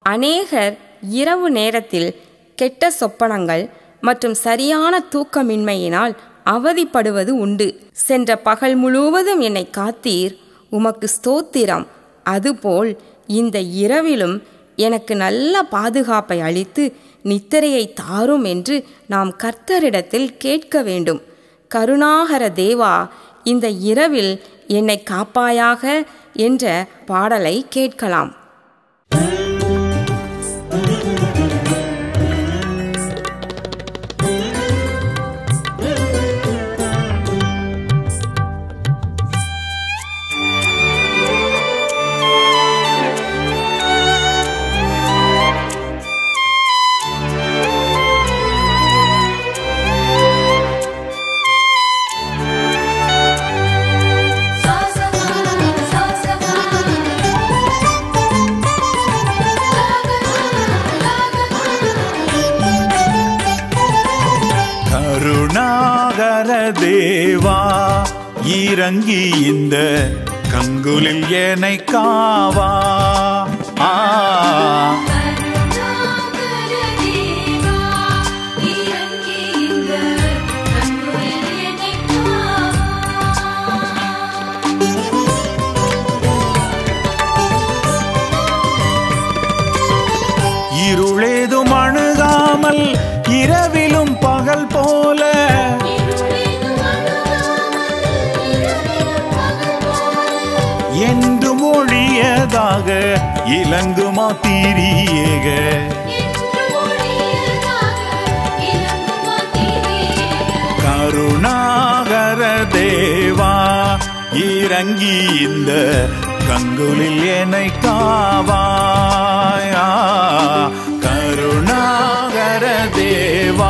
அநேகர் இரவு நேரத்தில் கெட்ட சொப்பனங்கள் மற்றும் சரியான தூக்கமின்மையினால் அவதிப்படுவது உண்டு சென்ற பகல் முழுவதும் என்னை காத்தீர் உமக்கு ஸ்தோத்திரம் அதுபோல் இந்த இரவிலும் எனக்கு நல்ல பாதுகாப்பை அளித்து நித்திரையை தாரும் என்று நாம் கர்த்தரிடத்தில் கேட்க வேண்டும் கருணாகர தேவா இந்த இரவில் என்னை காப்பாயாக என்ற பாடலை கேட்கலாம் கருணாகர தேவா இறங்கி இந்த கங்குலில் என்னை காவா ஆ இருளேதும் அணுகாமல் இரவிலும் பகல் போல என்று மொழியதாக இலங்குமா தீரியேக கருணாகர தேவா இறங்கி இந்த கங்குலில் என்னை காவாயா கருணாகர தேவா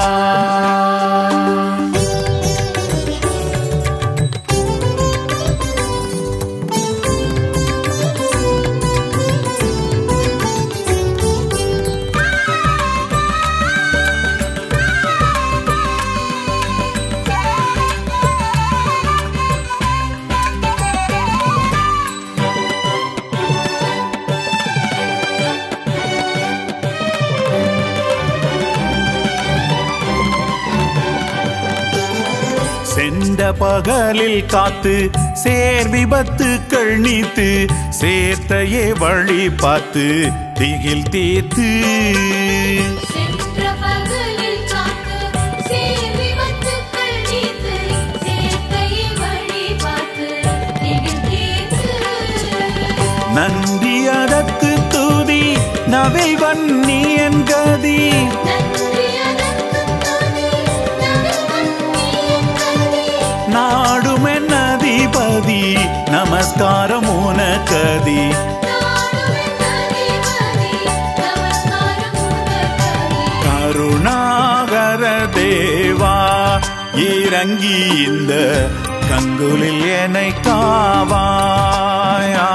சென்ற பகலில் காத்து சேர் விபத்துக்கள் நீத்து சேர்த்தையே வழி பார்த்து திகில் தீர்த்து சென்ற பகலில் காத்து சேர் விபத்துக்கள் நீத்து சேர்க்கையை வழி பார்த்து திகில் தீர்த்து நன்றி அதற்கு தூதி நவை வன்னி என் கதி நன்றி அதற்கு துதி நகர்வன் நீ என் கதி நாடுமென் அதிபதி நமஸ்காரம் உனக்கதி நாடுவன் அதிபதி நமஸ்காரம் உனக்கதி கருணாகர தேவா இறங்கி இந்த கங்குலில் என்னை காவாயா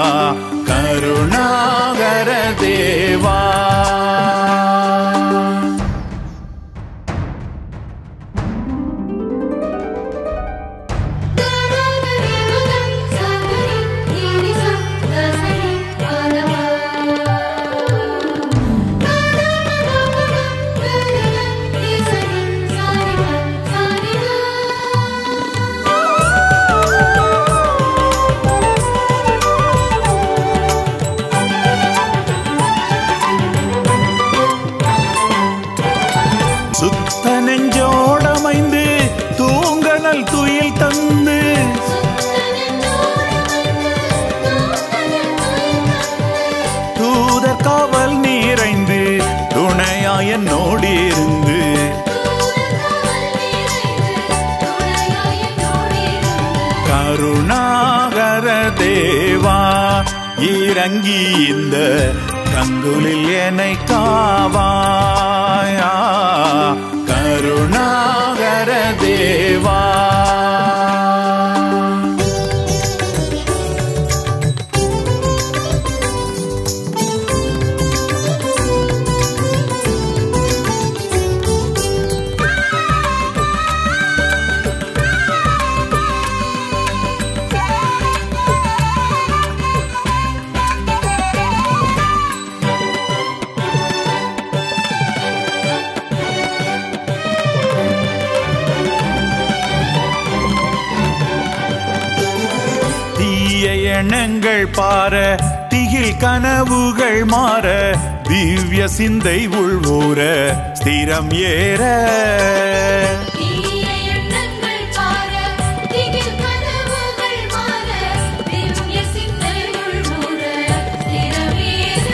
கருணாகர தேவா சுத்த நெஞ்சோடமைந்து தூங்கனல் துயில் தந்து தூதர் காவல் நிறைந்து துணையாய என்னோடிருந்து கருணாகர தேவா இறங்கி இந்த கங்குலில் என்னை காவாயா கருணாகர தேவா எண்ணங்கள் பார திகில் கனவுகள் மாற திவ்ய சிந்தை உள்வூர ஸ்திரம் ஏற தீய எண்ணங்கள் பார திகில் கனவுகள் மாற திவ்ய சிந்தை உள்முற திரவேற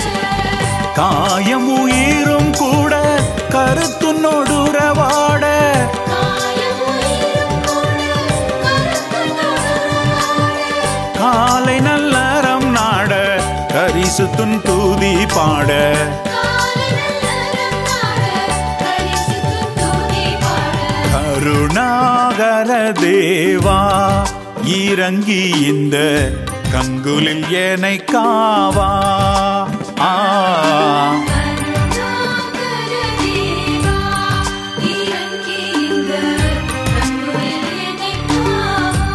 காயம் உயிரும் கூட கருத்துன்னோடுறவாட காயம் உயிரும் கூட கருத்துணர்வாட காலை நல்லறம் நாட கரிசுத்துன் தூதி பாட காலை நல்லறம் நாட கரிசுத்தும் தூதி பாட கருணாகர தேவா இறங்கி இந்த கங்குலில் என்னை காவா ஆ கருணாகர தேவா இறங்கி இந்த கண்ணுளில் என்னை காவா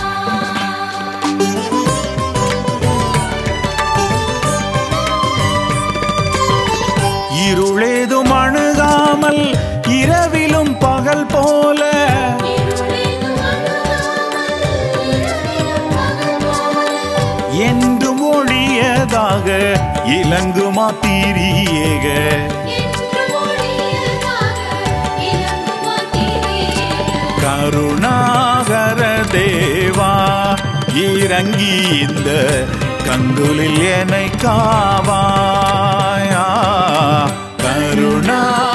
இருளேதும் அணுகாமல் இரவிலும் பகல் போல இருளிலும் அணுகாமல் இரவிலும் பகல் போல என்றும் ஒழியதாக இலங்குமா தீரியேக என்று ஒளியதாக இலங்குமா தீரேக கருணாகர தேவா இறங்கி இந்த கங்குலில் என்னை காவாயா கருணா